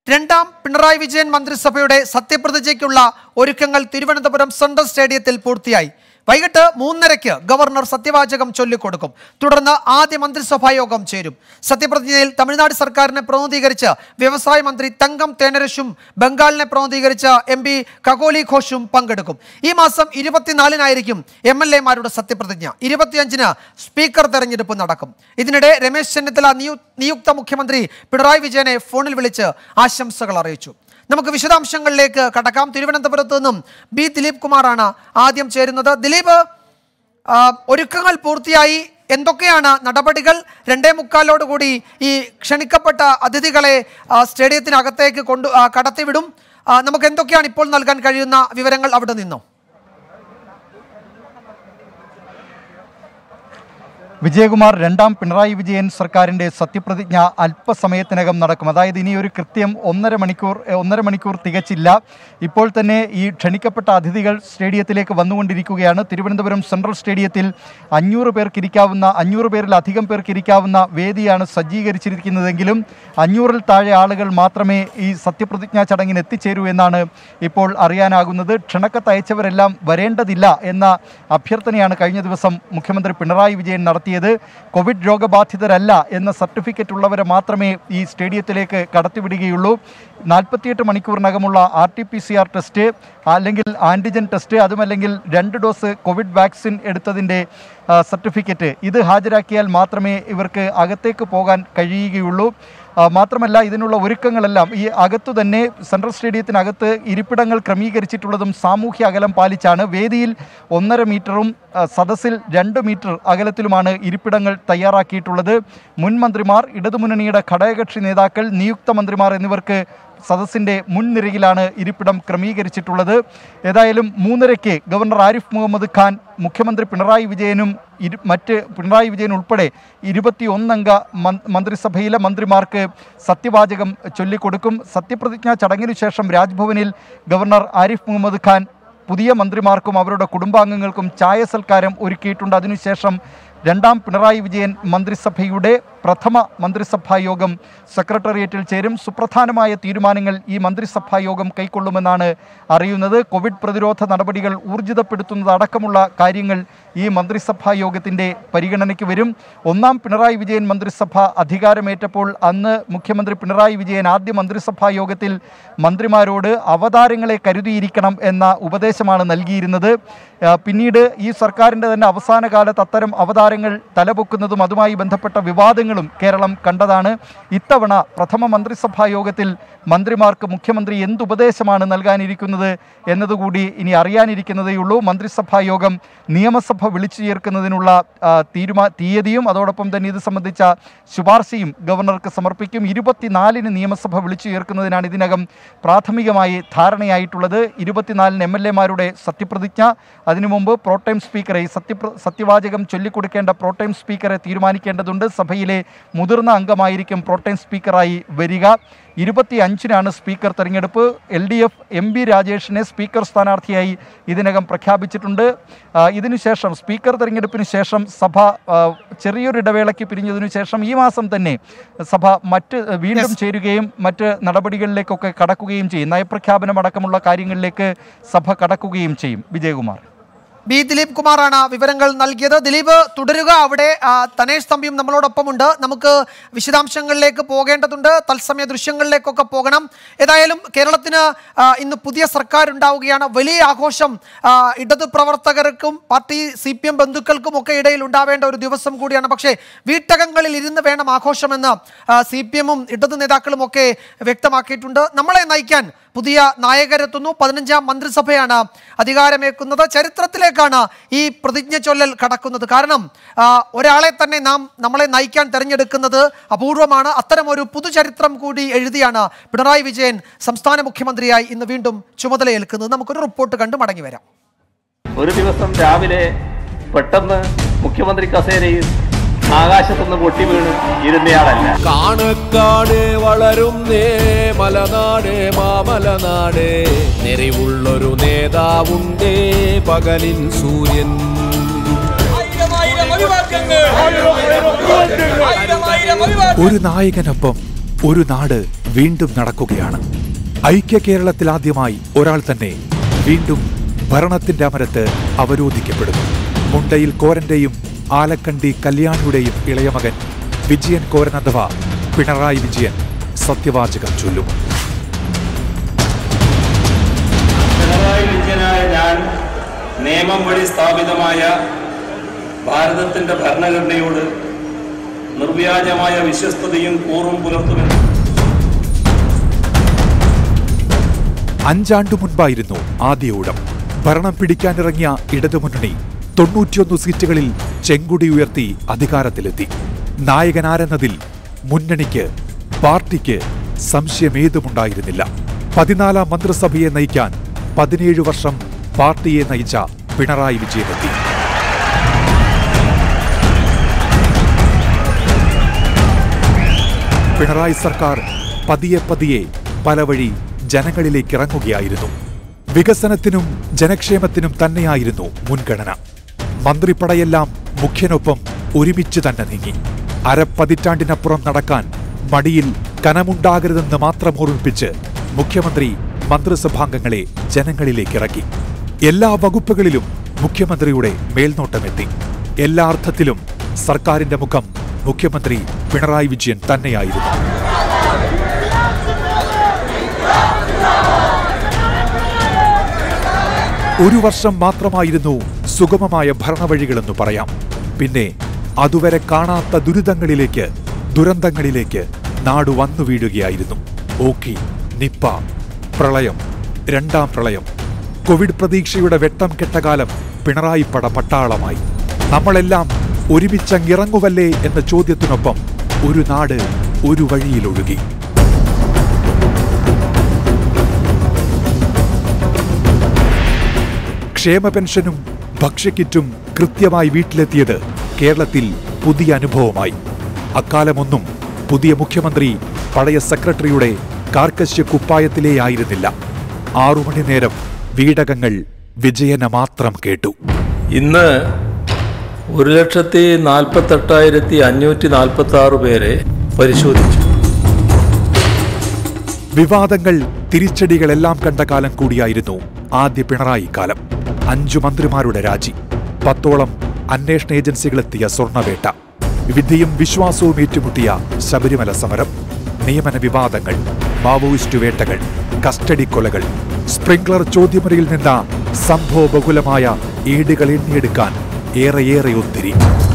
രണ്ടാം പിണറായി വിജയൻ മന്ത്രിസഭയുടെ സത്യപ്രതിജ്ഞയ്ക്കുള്ള ഒരുക്കങ്ങൾ തിരുവനന്തപുരം സെൻട്രൽ സ്റ്റേഡിയത്തിൽ പൂർത്തിയായി വൈകിട്ട് മൂന്നരയ്ക്ക് ഗവർണർ സത്യവാചകം ചൊല്ലിക്കൊടുക്കും തുടർന്ന് ആദ്യ മന്ത്രിസഭാ യോഗം ചേരും സത്യപ്രതിജ്ഞയിൽ തമിഴ്നാട് സർക്കാരിനെ പ്രതിനിധീകരിച്ച് വ്യവസായ മന്ത്രി തങ്കം തേനരശും ബംഗാളിനെ പ്രതിനിധീകരിച്ച് എം പി കകോലി ഘോഷും പങ്കെടുക്കും ഈ മാസം ഇരുപത്തിനാലിനായിരിക്കും എം എൽ എമാരുടെ സത്യപ്രതിജ്ഞ ഇരുപത്തിയഞ്ചിന് സ്പീക്കർ തെരഞ്ഞെടുപ്പ് നടക്കും ഇതിനിടെ രമേശ് ചെന്നിത്തല നിയു- നിയുക്ത മുഖ്യമന്ത്രി പിണറായി വിജയനെ ഫോണിൽ വിളിച്ച് ആശംസകൾ അറിയിച്ചു നമുക്ക് വിശദാംശങ്ങളിലേക്ക് കടക്കാം തിരുവനന്തപുരത്ത് നിന്നും ബി ദിലീപ് കുമാറാണ് ആദ്യം ചേരുന്നത് ദിലീപ് ആ, ഒരുക്കങ്ങൾ പൂർത്തിയായി എന്തൊക്കെയാണ് നടപടികൾ രണ്ടേ മുക്കാലോടുകൂടി ഈ ക്ഷണിക്കപ്പെട്ട അതിഥികളെ ആ, സ്റ്റേഡിയത്തിനകത്തേക്ക് കൊണ്ടു ആ, കടത്തിവിടും ആ, നമുക്ക് എന്തൊക്കെയാണ് ഇപ്പോൾ നൽകാൻ കഴിയുന്ന വിവരങ്ങൾ അവിടെ നിന്നോ വിജയകുമാർ രണ്ടാം പിണറായി വിജയൻ സർക്കാരിൻ്റെ സത്യപ്രതിജ്ഞ അല്പസമയത്തിനകം നടക്കും അതായത് ഇനി ഒരു കൃത്യം ഒന്നര മണിക്കൂർ എ, ഒന്നര മണിക്കൂർ തികച്ചില്ല ഇപ്പോൾ തന്നെ ഈ ക്ഷണിക്കപ്പെട്ട അതിഥികൾ സ്റ്റേഡിയത്തിലേക്ക് വന്നുകൊണ്ടിരിക്കുകയാണ് തിരുവനന്തപുരം സെൻട്രൽ സ്റ്റേഡിയത്തിൽ അഞ്ഞൂറ് പേർക്ക് ഇരിക്കാവുന്ന അഞ്ഞൂറ് പേരിലധികം പേർക്ക് ഇരിക്കാവുന്ന വേദിയാണ് സജ്ജീകരിച്ചിരിക്കുന്നതെങ്കിലും അഞ്ഞൂറിൽ താഴെ ആളുകൾ മാത്രമേ ഈ സത്യപ്രതിജ്ഞാ ചടങ്ങിന് എത്തിച്ചേരൂ എന്നാണ് ഇപ്പോൾ അറിയാനാകുന്നത് ക്ഷണക്കത്ത് അയച്ചവരെല്ലാം വരേണ്ടതില്ല എന്ന അഭ്യർത്ഥനയാണ് കഴിഞ്ഞ ദിവസം മുഖ്യമന്ത്രി പിണറായി വിജയൻ നടത്തിയത് കോവിഡ് രോഗബാധിതരല്ല എന്ന സർട്ടിഫിക്കറ്റ് ഉള്ളവരെ മാത്രമേ ഈ സ്റ്റേഡിയത്തിലേക്ക് കടത്തിവിടുകയുള്ളൂ നാൽപ്പത്തിയെട്ട് മണിക്കൂറിനകമുള്ള R T P C R test അല്ലെങ്കിൽ ആൻറ്റിജൻ ടെസ്റ്റ് അതുമല്ലെങ്കിൽ രണ്ട് ഡോസ് കോവിഡ് വാക്സിൻ എടുത്തതിൻ്റെ ആ, സർട്ടിഫിക്കറ്റ് ഇത് ഹാജരാക്കിയാൽ മാത്രമേ ഇവർക്ക് അകത്തേക്ക് പോകാൻ കഴിയുകയുള്ളൂ ആ, മാത്രമല്ല ഇതിനുള്ള ഒരുക്കങ്ങളെല്ലാം ഈ അകത്തു തന്നെ സെൻട്രൽ സ്റ്റേഡിയത്തിനകത്ത് ഇരിപ്പിടങ്ങൾ ക്രമീകരിച്ചിട്ടുള്ളതും സാമൂഹ്യ അകലം പാലിച്ചാണ് വേദിയിൽ ഒന്നര മീറ്ററും ആ, സദസ്സിൽ രണ്ട് മീറ്റർ അകലത്തിലുമാണ് ഇരിപ്പിടങ്ങൾ തയ്യാറാക്കിയിട്ടുള്ളത് മുൻ മന്ത്രിമാർ ഇടതുമുന്നണിയുടെ ഘടകകക്ഷി നേതാക്കൾ നിയുക്ത മന്ത്രിമാർ എന്നിവർക്ക് സദസ്സിൻ്റെ മുൻനിരയിലാണ് ഇരിപ്പിടം ക്രമീകരിച്ചിട്ടുള്ളത് ഏതായാലും മൂന്നരയ്ക്ക് ഗവർണർ ആരിഫ് മുഹമ്മദ് ഖാൻ മുഖ്യമന്ത്രി പിണറായി വിജയനും ഇരു മറ്റ് പിണറായി വിജയൻ ഉൾപ്പെടെ ഇരുപത്തിയൊന്നംഗ മൻ- മന്ത്രിസഭയിലെ മന്ത്രിമാർക്ക് സത്യവാചകം ചൊല്ലിക്കൊടുക്കും സത്യപ്രതിജ്ഞാ ചടങ്ങിനു ശേഷം രാജ്ഭവനിൽ ഗവർണർ ആരിഫ് മുഹമ്മദ് ഖാൻ പുതിയ മന്ത്രിമാർക്കും അവരുടെ കുടുംബാംഗങ്ങൾക്കും ചായ സൽക്കാരം ഒരുക്കിയിട്ടുണ്ട് അതിനുശേഷം രണ്ടാം പിണറായി വിജയൻ മന്ത്രിസഭയുടെ പ്രഥമ മന്ത്രിസഭാ യോഗം സെക്രട്ടേറിയറ്റിൽ ചേരും സുപ്രധാനമായ തീരുമാനങ്ങൾ ഈ മന്ത്രിസഭാ യോഗം കൈക്കൊള്ളുമെന്നാണ് അറിയുന്നത് കോവിഡ് പ്രതിരോധ നടപടികൾ ഊർജിതപ്പെടുത്തുന്നതടക്കമുള്ള കാര്യങ്ങൾ ഈ മന്ത്രിസഭാ യോഗത്തിൻ്റെ പരിഗണനയ്ക്ക് വരും ഒന്നാം പിണറായി വിജയൻ മന്ത്രിസഭ അധികാരമേറ്റപ്പോൾ അന്ന് മുഖ്യമന്ത്രി പിണറായി വിജയൻ ആദ്യ മന്ത്രിസഭാ യോഗത്തിൽ മന്ത്രിമാരോട് അവതാരങ്ങളെ കരുതിയിരിക്കണം എന്ന ഉപദേശമാണ് നൽകിയിരുന്നത് ആ, പിന്നീട് ഈ സർക്കാരിൻ്റെ തന്നെ അവസാന കാലത്ത് അത്തരം അവതാരങ്ങൾ തലപൊക്കുന്നതും അതുമായി ബന്ധപ്പെട്ട വിവാദങ്ങളും കേരളം കണ്ടതാണ് ഇത്തവണ പ്രഥമ മന്ത്രിസഭാ യോഗത്തിൽ മന്ത്രിമാർക്ക് മുഖ്യമന്ത്രി എന്തുപദേശമാണ് നൽകാനിരിക്കുന്നത് എന്നതുകൂടി ഇനി അറിയാനിരിക്കുന്നതേയുള്ളൂ മന്ത്രിസഭാ യോഗം നിയമസഭ വിളിച്ചു ചേർക്കുന്നതിനുള്ള ആ, തീരുമാ തീയതിയും അതോടൊപ്പം തന്നെ ഇത് സംബന്ധിച്ച ശുപാർശയും ഗവർണർക്ക് സമർപ്പിക്കും ഇരുപത്തിനാലിന് നിയമസഭ വിളിച്ചു ചേർക്കുന്നതിനാണ് ഇതിനകം പ്രാഥമികമായി ധാരണയായിട്ടുള്ളത് ഇരുപത്തിനാലിന് എം എൽ എമാരുടെ സത്യപ്രതിജ്ഞ അതിനു മുമ്പ് പ്രോട്ടൈം സ്പീക്കറെ ഈ സത്യപ്ര സത്യവാചകം ചൊല്ലിക്കൊടുക്കേണ്ട പ്രോട്ടൈം സ്പീക്കറെ തീരുമാനിക്കേണ്ടതുണ്ട് സഭയിലെ മുതിർന്ന അംഗമായിരിക്കും പ്രോട്ടൈം സ്പീക്കറായി വരിക ഇരുപത്തി അഞ്ചിനാണ് സ്പീക്കർ തെരഞ്ഞെടുപ്പ് L D F M B രാജേഷിനെ സ്പീക്കർ സ്ഥാനാർത്ഥിയായി ഇതിനകം പ്രഖ്യാപിച്ചിട്ടുണ്ട് ആ, ഇതിനുശേഷം സ്പീക്കർ തെരഞ്ഞെടുപ്പിന് ശേഷം സഭ ആ, ചെറിയൊരു ഇടവേളയ്ക്ക് പിരിഞ്ഞതിനു ശേഷം ഈ മാസം തന്നെ സഭ മറ്റ് വീണ്ടും ചേരുകയും മറ്റ് നടപടികളിലേക്കൊക്കെ കടക്കുകയും ചെയ്യും നയപ്രഖ്യാപനമടക്കമുള്ള കാര്യങ്ങളിലേക്ക് സഭ കടക്കുകയും ചെയ്യും വിജയകുമാർ ബി ദിലീപ് കുമാറാണ് വിവരങ്ങൾ നൽകിയത് ദിലീപ് തുടരുക അവിടെ ആ, തനേഷ് തമ്പിയും നമ്മളോടൊപ്പമുണ്ട് നമുക്ക് വിശദാംശങ്ങളിലേക്ക് പോകേണ്ടതുണ്ട് തത്സമയ ദൃശ്യങ്ങളിലേക്കൊക്കെ പോകണം ഏതായാലും കേരളത്തിന് ആ, ഇന്ന് പുതിയ സർക്കാർ ഉണ്ടാവുകയാണ് വലിയ ആഘോഷം ആ, ഇടത് പ്രവർത്തകർക്കും പാർട്ടി സി പി എം ബന്ധുക്കൾക്കും ഒക്കെ ഇടയിൽ ഉണ്ടാവേണ്ട ഒരു ദിവസം കൂടിയാണ് പക്ഷേ വീട്ടകങ്ങളിൽ ഇരുന്ന് വേണം ആഘോഷമെന്ന് സി പി എമ്മും ഇടത് നേതാക്കളും ഒക്കെ വ്യക്തമാക്കിയിട്ടുണ്ട് നമ്മളെ നയിക്കാൻ പുതിയ നായകരെത്തുന്നു പതിനഞ്ചാം മന്ത്രിസഭയാണ് അധികാരമേക്കുന്നത് ചരിത്രത്തിലേക്കാണ് ഈ പ്രതിജ്ഞ ചൊല്ലൽ കടക്കുന്നത് കാരണം ആ, ഒരാളെ തന്നെ നാം നമ്മളെ നയിക്കാൻ തെരഞ്ഞെടുക്കുന്നത് അപൂർവമാണ് അത്തരം ഒരു പുതുചരിത്രം കൂടി എഴുതിയാണ് പിണറായി വിജയൻ സംസ്ഥാന മുഖ്യമന്ത്രിയായി ഇന്ന് വീണ്ടും ചുമതലയേൽക്കുന്നത് നമുക്കൊരു റിപ്പോർട്ട് കണ്ട് മടങ്ങി വരാം ഒരു ദിവസം രാവിലെ പെട്ടെന്ന് മുഖ്യമന്ത്രി കസേരയിൽ ആകാശത്തുനിന്ന് പൊട്ടി വീണ് ഇരുന്നയാളല്ല കാണക്കാട് വളരുന്നേ മലനാട് മാമലനാട് നെറിവുള്ളൊരു നേതാവുണ്ടേ പകലിൻ സൂര്യൻ ഒരു നായകനൊപ്പം ഒരു നാട് വീണ്ടും നടക്കുകയാണ് ഐക്യ കേരളത്തിൽ ആദ്യമായി ഒരാൾ തന്നെ വീണ്ടും ഭരണത്തിന്റെ അമരത്ത് അവരോധിക്കപ്പെടുന്നു മുണ്ടയിൽ കോരന്റെയും ആലക്കണ്ടി കല്യാണിയുടെയും ഇളയമകൻ വിജയൻ കോരൻ അഥവാ പിണറായി വിജയൻ സത്യവാചകം ചൊല്ലും പിണറായി വിജയനായ ഞാൻ നിയമം വഴി സ്ഥാപിതമായ ഭാരതത്തിന്റെ ഭരണഘടനയോട് നിർവ്യാജമായ വിശ്വസ്തതയും കൂറും പുലർത്തുമെന്ന് അഞ്ചാണ്ടു മുൻപായിരുന്നു ആദ്യ ഊഴം ഭരണം പിടിക്കാനിറങ്ങിയ ഇടതുമുന്നണി തൊണ്ണൂറ്റിയൊന്ന് സീറ്റുകളിൽ ചെങ്കുടി ഉയർത്തി അധികാരത്തിലെത്തി നായകനാരെന്നതിൽ മുന്നണിക്ക് പാർട്ടിക്ക് സംശയമേതുമുണ്ടായിരുന്നില്ല പതിനാലാം മന്ത്രിസഭയെ നയിക്കാൻ പതിനേഴ് വർഷം പാർട്ടിയെ നയിച്ച പിണറായി വിജയനെത്തി പിണറായി സർക്കാർ പതിയെ പതിയെ പല വഴി ജനങ്ങളിലേക്ക് ഇറങ്ങുകയായിരുന്നു വികസനത്തിനും ജനക്ഷേമത്തിനും തന്നെയായിരുന്നു മുൻഗണന മന്ത്രിപ്പടയെല്ലാം മുഖ്യനൊപ്പം ഒരുമിച്ച് തന്നെ നീങ്ങി അരപ്പതിറ്റാണ്ടിനപ്പുറം നടക്കാൻ മടിയിൽ കനമുണ്ടാകരുതെന്ന് മാത്രം ഓർമ്മിപ്പിച്ച് മുഖ്യമന്ത്രി മന്ത്രിസഭാംഗങ്ങളെ ജനങ്ങളിലേക്ക് ഇറക്കി എല്ലാ വകുപ്പുകളിലും മുഖ്യമന്ത്രിയുടെ മേൽനോട്ടമെത്തി എല്ലാ അർത്ഥത്തിലും സർക്കാരിന്റെ മുഖം മുഖ്യമന്ത്രി പിണറായി വിജയൻ തന്നെയായിരുന്നു ഒരു വർഷം മാത്രമായിരുന്നു സുഗമമായ ഭരണവഴികളെന്ന് പറയാം പിന്നെ അതുവരെ കാണാത്ത ദുരിതങ്ങളിലേക്ക് ദുരന്തങ്ങളിലേക്ക് നാട് വന്നു വീഴുകയായിരുന്നു ഓക്കി നിപ്പ പ്രളയം രണ്ടാം പ്രളയം കോവിഡ് പ്രതീക്ഷയുടെ വെട്ടം കെട്ടകാലം പിണറായി പട പട്ടാളമായി നമ്മളെല്ലാം ഒരുമിച്ചങ്ങിറങ്ങുവല്ലേ എന്ന ചോദ്യത്തിനൊപ്പം ഒരു നാട് ഒരു വഴിയിലൊഴുകി ക്ഷേമ പെൻഷനും ഭക്ഷ്യക്കിറ്റും കൃത്യമായി വീട്ടിലെത്തിയത് കേരളത്തിൽ പുതിയ അനുഭവമായി അക്കാലമൊന്നും പുതിയ മുഖ്യമന്ത്രി പഴയ സെക്രട്ടറിയുടെ കാർക്കശ്യ കുപ്പായത്തിലേ ആയിരുന്നില്ല ആറു മണി നേരം വീടകങ്ങൾ വിജയനെ മാത്രം കേട്ടു ഇന്ന് ഒരു ലക്ഷത്തി നാൽപ്പത്തെട്ടായിരത്തി അഞ്ഞൂറ്റി നാൽപ്പത്തി ആറ് പേരെ പരിശോധിച്ചു വിവാദങ്ങൾ തിരിച്ചടികളെല്ലാം കണ്ട കാലം കൂടിയായിരുന്നു ആദ്യ പിണറായി കാലം അഞ്ചു മന്ത്രിമാരുടെ രാജി പത്തോളം അന്വേഷണ ഏജൻസികളെത്തിയ സ്വർണവേട്ട വിധിയും വിശ്വാസവും ഏറ്റുമുട്ടിയ ശബരിമല സമരം നിയമന വിവാദങ്ങൾ മാവോയിസ്റ്റ് വേട്ടകൾ കസ്റ്റഡി കൊലകൾ സ്പ്രിംഗ്ലർ ചോദ്യമുറിയിൽ നിന്ന സംഭവബഹുലമായ ഏടുകൾ എണ്ണിയെടുക്കാൻ ഏറെയേറെ ഒത്തിരി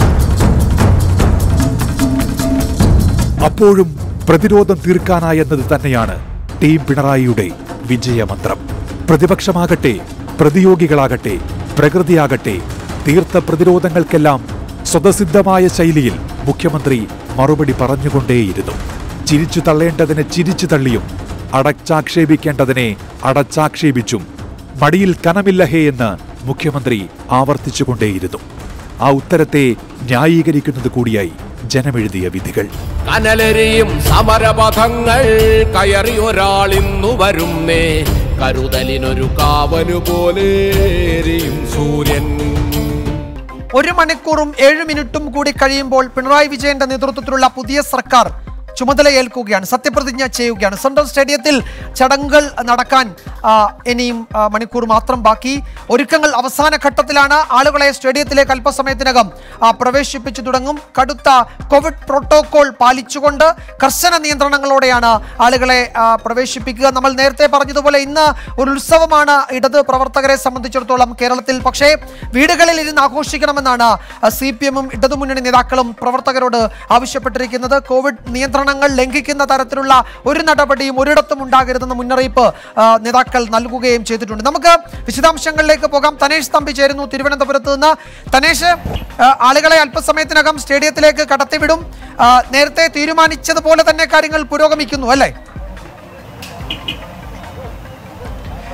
അപ്പോഴും പ്രതിരോധം തീർക്കാനായെന്നത് തന്നെയാണ് ടീം പിണറായിയുടെ വിജയമന്ത്രം പ്രതിപക്ഷമാകട്ടെ പ്രതിയോഗികളാകട്ടെ പ്രകൃതിയാകട്ടെ തീർത്ത പ്രതിരോധങ്ങൾക്കെല്ലാം സ്വതസിദ്ധമായ ശൈലിയിൽ മുഖ്യമന്ത്രി മറുപടി പറഞ്ഞുകൊണ്ടേയിരുന്നു ചിരിച്ചു തള്ളേണ്ടതിനെ ചിരിച്ചു തള്ളിയും അടച്ചാക്ഷേപിക്കേണ്ടതിനെ അടച്ചാക്ഷേപിച്ചും മടിയിൽ കനമില്ല ഹേ എന്ന് മുഖ്യമന്ത്രി ആവർത്തിച്ചുകൊണ്ടേയിരുന്നു ആ ഉത്തരത്തെ ന്യായീകരിക്കുന്നത് കൂടിയായി ജനമെഴുതിയ വിധികൾ കനലെരിയും സമരപഥങ്ങൾ കയറി ഒരാൾ ഇന്നു വരുന്നേ കരുതലിനൊരു കാവനു പോലെ എരിയും സൂര്യൻ ഒരു മണിക്കൂറും ഏഴ് മിനിറ്റും കൂടി കഴിയുമ്പോൾ പിണറായി വിജയന്റെ നേതൃത്വത്തിലുള്ള പുതിയ സർക്കാർ ചുമതലയേൽക്കുകയാണ് സത്യപ്രതിജ്ഞ ചെയ്യുകയാണ് സെൻട്രൽ സ്റ്റേഡിയത്തിൽ ചടങ്ങുകൾ നടക്കാൻ ആ, ഇനിയും ആ, മണിക്കൂർ മാത്രം ബാക്കി ഒരുക്കങ്ങൾ അവസാന ഘട്ടത്തിലാണ് ആളുകളെ സ്റ്റേഡിയത്തിലേക്ക് അല്പസമയത്തിനകം ആ, പ്രവേശിപ്പിച്ചു തുടങ്ങും കടുത്ത കോവിഡ് പ്രോട്ടോകോൾ പാലിച്ചുകൊണ്ട് കർശന നിയന്ത്രണങ്ങളോടെയാണ് ആളുകളെ ആ, പ്രവേശിപ്പിക്കുക നമ്മൾ നേരത്തെ പറഞ്ഞതുപോലെ ഇന്ന് ഒരു ഉത്സവമാണ് ഇടത് പ്രവർത്തകരെ സംബന്ധിച്ചിടത്തോളം കേരളത്തിൽ പക്ഷേ വീടുകളിൽ ഇരുന്ന് ആഘോഷിക്കണമെന്നാണ് സി പി എമ്മും ഇടതുമുന്നണി നേതാക്കളും പ്രവർത്തകരോട് ആവശ്യപ്പെട്ടിരിക്കുന്നത് കോവിഡ് നിയന്ത്രണങ്ങൾ ലംഘിക്കുന്ന തരത്തിലുള്ള ഒരു നടപടിയും ഒരിടത്തും ഉണ്ടാകരുതെന്ന മുന്നറിയിപ്പ് ആ, നേതാക്കൾ നൽകുകയും ചെയ്തിട്ടുണ്ട് നമുക്ക് വിശദാംശങ്ങളിലേക്ക് പോകാം തനേഷ് തമ്പി ചേരുന്നു തിരുവനന്തപുരത്ത് നിന്ന് തനേഷ് ആ, ആളുകളെ അല്പസമയത്തിനകം സ്റ്റേഡിയത്തിലേക്ക് കടത്തിവിടും ആ, നേരത്തെ തീരുമാനിച്ചതുപോലെ തന്നെ കാര്യങ്ങൾ പുരോഗമിക്കുന്നു അല്ലേ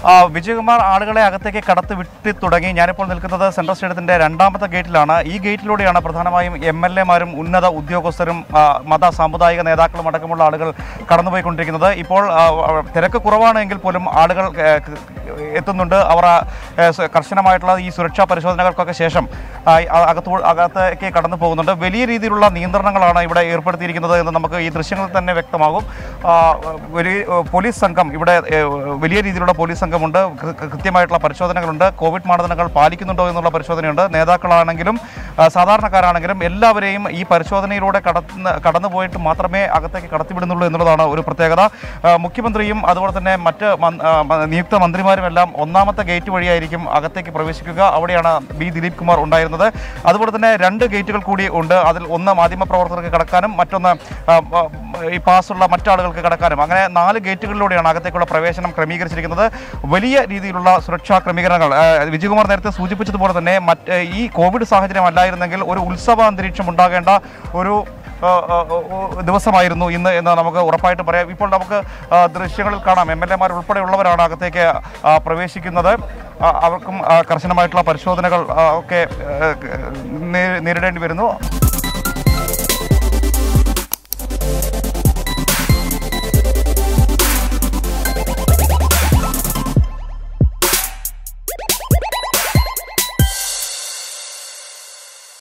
ആ, വിജയകുമാർ ആളുകളെ അകത്തേക്ക് കടത്തി വിട്ടി തുടങ്ങി ഞാനിപ്പോൾ നിൽക്കുന്നത് സെൻട്രൽ സ്റ്റേഡിയത്തിന്റെ രണ്ടാമത്തെ ഗേറ്റിലാണ് ഈ ഗേറ്റിലൂടെയാണ് പ്രധാനമായും എം എൽ എമാരും ഉന്നത ഉദ്യോഗസ്ഥരും ആ, മത സാമുദായിക നേതാക്കളും അടക്കമുള്ള ആളുകൾ കടന്നുപോയിക്കൊണ്ടിരിക്കുന്നത് ഇപ്പോൾ ആ, തിരക്ക് കുറവാണെങ്കിൽ പോലും ആളുകൾ ഏ, ക- എത്തുന്നുണ്ട് അവർ ആ, ഏ, സ- കർശനമായിട്ടുള്ള ഈ സുരക്ഷാ പരിശോധനകൾക്കൊക്കെ ശേഷം ആ, ഈ അ- അകത്തൂ അകത്തേക്ക് കടന്നു പോകുന്നുണ്ട് വലിയ രീതിയിലുള്ള നിയന്ത്രണങ്ങളാണ് ഇവിടെ ഏർപ്പെടുത്തിയിരിക്കുന്നത് എന്ന് നമുക്ക് ഈ ദൃശ്യങ്ങളിൽ തന്നെ വ്യക്തമാകും ആ, ഒരു പോലീസ് സംഘം ഇവിടെ ഏ, വലിയ രീതിയിലുള്ള പോലീസ് സംഘമുണ്ട് കൃ- കൃത്യമായിട്ടുള്ള പരിശോധനകളുണ്ട് കോവിഡ് മാനദണ്ഡങ്ങൾ പാലിക്കുന്നുണ്ടോ എന്നുള്ള പരിശോധനയുണ്ട് നേതാക്കളാണെങ്കിലും ആ, സാധാരണക്കാരാണെങ്കിലും എല്ലാവരെയും ഈ പരിശോധനയിലൂടെ കടന്ന് കടന്നു പോയിട്ട് മാത്രമേ അകത്തേക്ക് കടത്തിവിടുന്നുള്ളൂ എന്നുള്ളതാണ് ഒരു പ്രത്യേകത ആ, മുഖ്യമന്ത്രിയും അതുപോലെ തന്നെ മറ്റ് മൻ- ആ, മ- നിയുക്ത മന്ത്രിമാരും എല്ലാം ഒന്നാമത്തെ ഗേറ്റ് വഴിയായിരിക്കും അകത്തേക്ക് പ്രവേശിക്കുക അവിടെയാണ് ബി ദിലീപ് കുമാർ ഉണ്ടായിരുന്നത് അതുപോലെ തന്നെ രണ്ട് ഗേറ്റുകൾ കൂടി ഉണ്ട് അതിൽ ഒന്ന് മാധ്യമപ്രവർത്തകർക്ക് കടക്കാനും മറ്റൊന്ന് ആ, ആ, ഈ പാസ്സുള്ള മറ്റാളുകൾക്ക് കടക്കാനും അങ്ങനെ നാല് ഗേറ്റുകളിലൂടെയാണ് അകത്തേക്കുള്ള പ്രവേശനം ക്രമീകരിച്ചിരിക്കുന്നത് വലിയ രീതിയിലുള്ള സുരക്ഷാ ക്രമീകരണങ്ങൾ ആ, വിജയകുമാർ നേരത്തെ സൂചിപ്പിച്ചതുപോലെ തന്നെ മറ്റ് ഈ കോവിഡ് സാഹചര്യം അല്ലായിരുന്നെങ്കിൽ ഒരു ഉത്സവ അന്തരീക്ഷം ഉണ്ടാകേണ്ട ഒരു ആ, ആ, ആ, ദിവസമായിരുന്നു ഇന്ന് എന്ന് നമുക്ക് ഉറപ്പായിട്ട് പറയാം ഇപ്പോൾ നമുക്ക് ആ, ദൃശ്യങ്ങളിൽ കാണാം എം എൽ എമാർ ഉൾപ്പെടെയുള്ളവരാണ് അകത്തേക്ക് ആ, പ്രവേശിക്കുന്നത് ആ, അവർക്കും ആ, കർശനമായിട്ടുള്ള പരിശോധനകൾ ആ, ഒക്കെ ആ, നേ- നേരിടേണ്ടി വരുന്നു